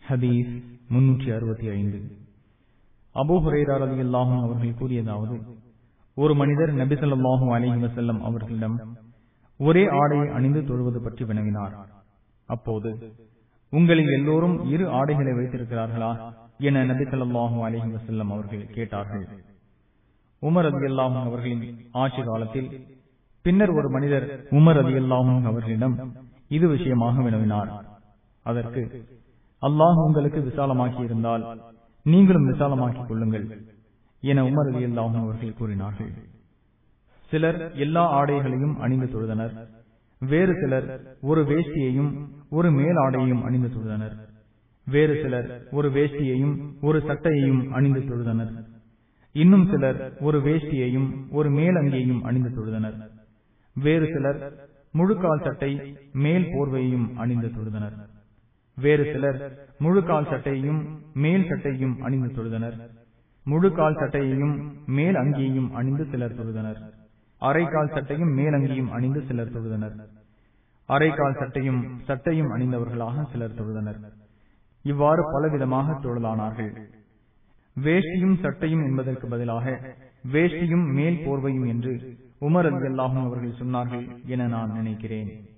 ஹதீஸ் முன்னூற்றி அறுபத்தி ஐந்து அபூ ஹுரேரா ரலியல்லாஹு அவர்கள் கூறியதாவது ஒரு மனிதர் நபிசல்லாஹூ அலிஹி வசல்லம் அவர்களிடம் ஒரே ஆடையை அணிந்து தொழுவது பற்றி வினவினார் அப்போது உங்களில் எல்லோரும் இரு ஆடைகளை வைத்திருக்கிறார்களா என நபி சொல்லாஹூ அலிஹி வசல்லம் அவர்கள் கேட்டார்கள் உமர் அதி அல்லாஹும் அவர்களின் ஆட்சி காலத்தில் பின்னர் ஒரு மனிதர் உமர் அதி அல்லாஹும் அவர்களிடம் இது விஷயமாக வினவினார் அதற்கு அல்லாஹ் உங்களுக்கு விசாலமாக்கி இருந்தால் நீங்களும் விசாலமாக்கிக் கொள்ளுங்கள் என உமர் அலி அல்லாஹும் அவர்கள் கூறினார்கள் சிலர் எல்லா ஆடைகளையும் அணிந்து தொழுதனர் வேறு சிலர் ஒரு வேஷ்டியையும் ஒரு மேல் ஆடையையும் அணிந்து தொழுதனர் வேறு சிலர் ஒரு வேஷ்டியையும் ஒரு சட்டையையும் அணிந்து தொழுதனர் இன்னும் சிலர் ஒரு வேஷ்டியையும் ஒரு மேல் அங்கியையும் அணிந்து தொழுதனர் வேறு சிலர் முழுக்கால் சட்டை மேல் போர்வையையும் அணிந்து தொழுதனர் வேறு சிலர் முழுக்கால் சட்டையையும் மேல் சட்டையும் அணிந்து தொழுதனர் முழுக்கால் சட்டையையும் மேல் அங்கியையும் அணிந்து சிலர் தொழுதனர் அரைக்கால் சட்டையும் மேல் அங்கியும் அணிந்து சிலர் தொழுதனர் அரைக்கால் சட்டையும் சட்டையும் அணிந்தவர்களாக சிலர் தொழுதனர் இவ்வாறு பலவிதமாக தொழலானார்கள் வேஷ்டியும் சட்டையும் என்பதற்கு பதிலாக வேஷ்டியும் மேல் போர்வையும் என்று உமர் அலி அல்லாஹும் அவர்கள் சொன்னார்கள் என நான் நினைக்கிறேன்